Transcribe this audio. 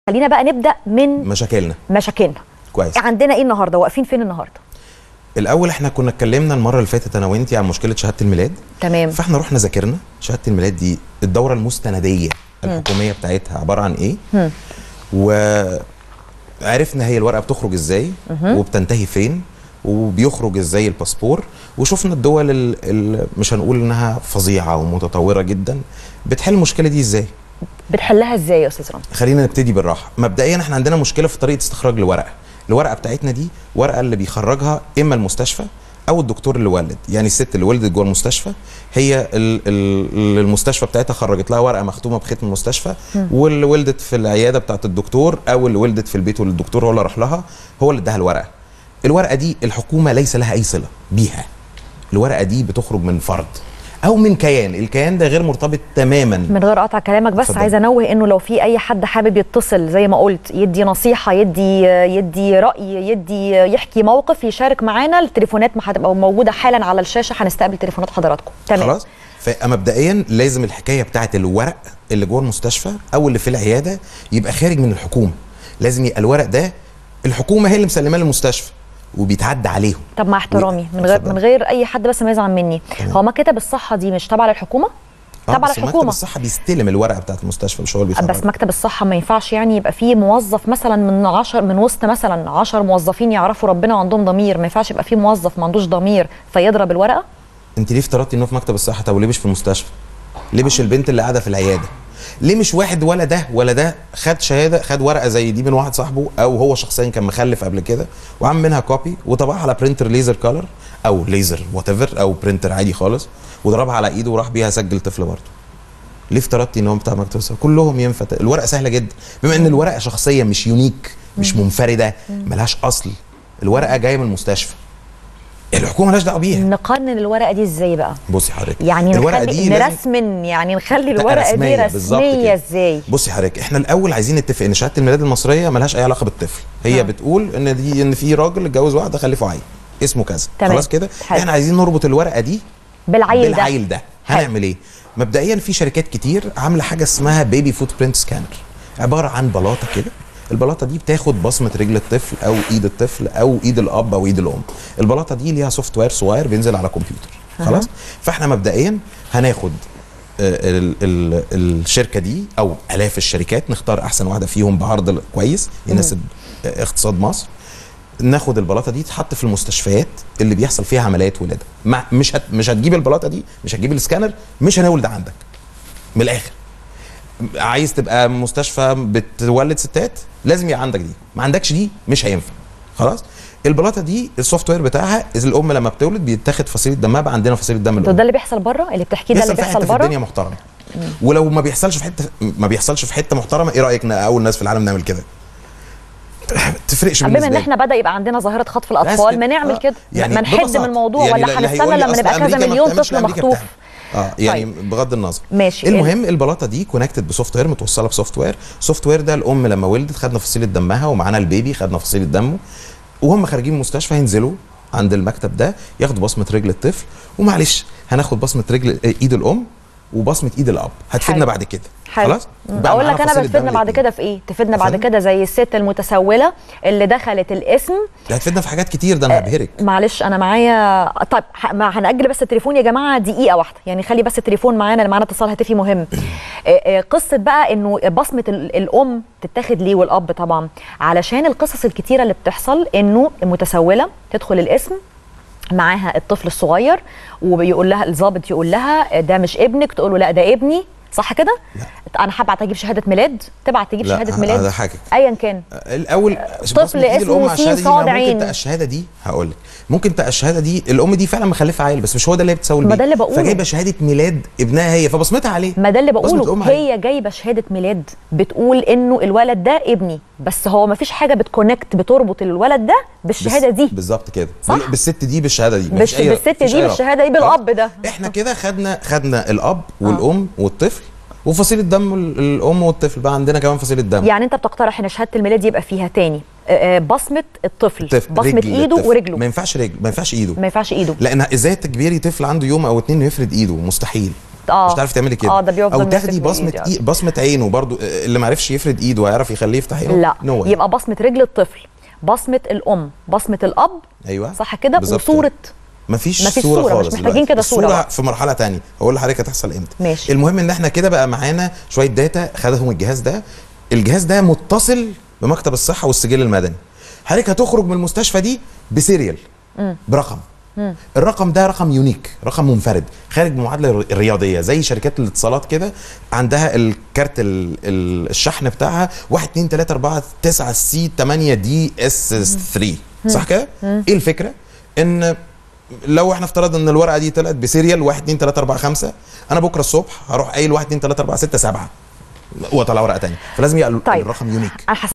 خلينا بقى نبدا من مشاكلنا مشاكلنا كويس عندنا ايه النهارده واقفين فين النهارده الاول احنا كنا اتكلمنا المره اللي فاتت انا وانتي عن مشكله شهاده الميلاد تمام فاحنا رحنا ذاكرنا شهاده الميلاد دي الدوره المستنديه الحكوميه بتاعتها عباره عن ايه مم. وعرفنا هي الورقه بتخرج ازاي وبتنتهي فين وبيخرج ازاي الباسبور وشفنا الدول ال- ال- مش هنقول انها فظيعه ومتطوره جدا بتحل المشكله دي ازاي بتحلها ازاي يا استاذ رامي خلينا نبتدي بالراحه مبدئيا احنا عندنا مشكله في طريقه استخراج الورقه الورقه بتاعتنا دي ورقه اللي بيخرجها اما المستشفى او الدكتور اللي ولد يعني الست اللي ولدت جوه المستشفى هي ال- ال- ال- المستشفى بتاعتها خرجت لها ورقه مختومه بختم المستشفى واللي ولدت في العياده بتاعت الدكتور او اللي ولدت في البيت والدكتور هو اللي راح لها هو اللي اداها الورقه الورقه دي الحكومه ليس لها اي صله بيها الورقه دي بتخرج من فرد او من كيان الكيان ده غير مرتبط تماما من غير قطع كلامك بس اتفضل. عايزه انوه انه لو في اي حد حابب يتصل زي ما قلت يدي نصيحه يدي يدي راي يدي يحكي موقف يشارك معانا التليفونات ما هتبقى موجوده حالا على الشاشه هنستقبل تليفونات حضراتكم تمام خلاص فمبدئيا لازم الحكايه بتاعه الورق اللي جوه المستشفى او اللي في العياده يبقى خارج من الحكومه لازم يبقى الورق ده الحكومه هي اللي مسلماه للمستشفى وبيتعدى عليهم طب مع احترامي من غير اتفضل. من غير اي حد بس ما يزعل مني هو مكتب الصحه دي مش تبع للحكومه آه، تبع بس مكتب للحكومه الصحه بيستلم الورقه بتاعه المستشفى مش هو اللي بس بيخرجها مكتب الصحه ما ينفعش يعني يبقى فيه موظف مثلا من عشر من وسط مثلا 10 موظفين يعرفوا ربنا وعندهم ضمير ما ينفعش يبقى فيه موظف ما عندوش ضمير فيضرب الورقه انت ليه افترضتي انه في مكتب الصحه طب وليه مش في المستشفى ليه مش البنت اللي قاعده في العياده ليه مش واحد ولا ده ولا ده خد شهاده خد ورقه زي دي من واحد صاحبه او هو شخصيا كان مخلف قبل كده وعمل منها كوبي وطبعها على برينتر ليزر كولر او ليزر وات ايفر او برينتر عادي خالص وضربها على ايده وراح بيها سجل طفل برضه ليه افترضتي ان هو بتاع مكتب الصحه كلهم ينفع الورقه سهله جدا بما ان الورقه شخصيه مش يونيك مش منفرده ملهاش اصل الورقه جايه من المستشفى الحكومه مالهاش دعوه بيها نقنن الورقه دي ازاي بقى بصي حضرتك يعني الورقه نخلي دي لازم نرسمن يعني نخلي الورقه دي رسمية، بالظبط رسميه كده. ازاي بصي حضرتك احنا الاول عايزين نتفق ان شهاده الميلاد المصريه ملهاش اي علاقه بالطفل هي آه. بتقول ان دي ان في راجل اتجوز واحده خلفه عيل اسمه كذا تمام. خلاص كده حلو. احنا عايزين نربط الورقه دي بالعيل ده بالعيل ده حلو. هنعمل ايه مبدئيا في شركات كتير عامله حاجه اسمها بيبي فوت برنت سكانر عباره عن بلاطه كده البلاطه دي بتاخد بصمه رجل الطفل او ايد الطفل او ايد الاب او ايد الام البلاطه دي ليها سوفت وير صغير بينزل على كمبيوتر خلاص فاحنا مبدئيا هناخد آه، ال ال الشركه دي او الاف الشركات نختار احسن واحده فيهم بعرض كويس يناسب آه، اقتصاد مصر ناخد البلاطه دي تحط في المستشفيات اللي بيحصل فيها عمليات ولاده مع مش هت مش هتجيب البلاطه دي مش هتجيب السكانر مش هنولد عندك من الاخر عايز تبقى مستشفى بتولد ستات لازم يبقى عندك دي ما عندكش دي مش هينفع خلاص البلاطه دي السوفت وير بتاعها إذا الام لما بتولد بيتاخد فصيله دمها بقى عندنا فصيله دم طب الام ده اللي بيحصل بره اللي بتحكيه ده اللي بيحصل في بيحصل حته في بره الدنيا محترمه ولو ما بيحصلش في حته ما بيحصلش في حته محترمه ايه رايك إن اول ناس في العالم نعمل كده تفرقش بما بالنسبه ان لي. احنا بدا يبقى عندنا ظاهره خطف بس الاطفال كده. ما نعمل آه. كده يعني ما نحد ببساطة. من الموضوع يعني ولا اللي هنستنى هيقول لما أصل نبقى كذا أمريكا ما مليون بتعملش طفل لأمريكا مخطوف بتعمل. اه يعني بغض النظر ماشي المهم البلاطه دي كونكتد بسوفت وير متوصله بسوفت وير السوفت وير ده الام لما ولدت خدنا فصيله دمها ومعانا البيبي خدنا فصيله دمه وهم خارجين من المستشفى هينزلوا عند المكتب ده ياخدوا بصمه رجل الطفل ومعلش هناخد بصمه رجل ايد الام وبصمه ايد الاب هتفيدنا حلو. بعد كده حلو خلاص مم. بقى اقول معانا لك انا فصيلة بتفيدنا دم بعد الاتنين. كده في ايه تفيدنا بعد فاهم؟ كده زي الست المتسوله اللي دخلت الاسم ده هتفيدنا في حاجات كتير ده انا هبهرك معلش انا معايا طيب ح- ما هنأجل بس التليفون يا جماعه دقيقه واحده يعني خلي بس التليفون معانا اللي معانا اتصال هاتفي مهم آه، آه، قصه بقى انه بصمه ال- الام تتاخد ليه والاب طبعا علشان القصص الكتيره اللي بتحصل انه المتسوله تدخل الاسم معاها الطفل الصغير وبيقول لها الضابط يقول لها ده مش ابنك تقول له لا ده ابني صح كده؟ لا. انا هبعت اجيب شهاده ميلاد تبعت تجيب لا، شهاده ه- ميلاد هضحكك. ايا كان الاول طفل بصمة إيد اسمه الأم على سين الشهادة دي، صاد ما عين. ممكن تبقى الشهاده دي هقول لك ممكن تبقى الشهاده دي الام دي فعلا مخلفه عيل بس مش هو ده اللي هي بتساوي ما بيه ده اللي بقوله. فجايبه شهاده ميلاد ابنها هي فبصمتها عليه ما ده اللي بصمة بقوله الأم عليه. هي جايبه شهاده ميلاد بتقول انه الولد ده ابني بس هو ما فيش حاجه بتكونكت بتربط الولد ده بالشهاده بس- دي بالظبط كده صح؟ بالست دي بالشهاده دي بالش... مفيش أي- بالست مفيش دي أي ربط. بالشهاده دي خلاص؟ بالاب ده احنا كده خدنا خدنا الاب والام والطفل وفصيله دم ال- الام والطفل بقى عندنا كمان فصيله دم يعني انت بتقترح ان شهاده الميلاد يبقى فيها تاني آه، آه، بصمه الطفل الطفل بصمه رجل ايده الطفل. ورجله ما ينفعش رجل ما ينفعش ايده ما ينفعش ايده لان ازاي تجبري طفل عنده يوم او اتنين إنه يفرد ايده مستحيل اه مش هتعرفي تعملي كده اه ده بيفضل او ماسك تاخدي في بصمه إيدي. إي... بصمه عينه برضو آه، اللي ما عرفش يفرد ايده ويعرف يخليه يفتح عينه لا no way. يبقى بصمه رجل الطفل بصمه الام بصمه الاب ايوه صح كده بالظبط وصوره مفيش, مفيش صوره, صورة، مش خالص محتاجين دلوقتي. كده صورة الصوره بقى. في مرحله تانية هقول لحضرتك هتحصل امتى ماشي. المهم ان احنا كده بقى معانا شويه داتا خدهم الجهاز ده الجهاز ده متصل بمكتب الصحه والسجل المدني حضرتك هتخرج من المستشفى دي بسيريال برقم الرقم ده رقم يونيك رقم منفرد خارج من المعادله الر- الرياضيه زي شركات الاتصالات كده عندها الكارت ال- ال- الشحن بتاعها 1 2 3 4 9 سي 8 دي اس 3 صح كده ايه الفكره ان لو احنا افترضنا ان الورقه دي طلعت بسيريال 1 2 3 4 5 انا بكره الصبح هروح قايل 1 2 3 4 6 7 واطلع ورقه ثانيه فلازم يبقى طيب. الرقم يونيك انا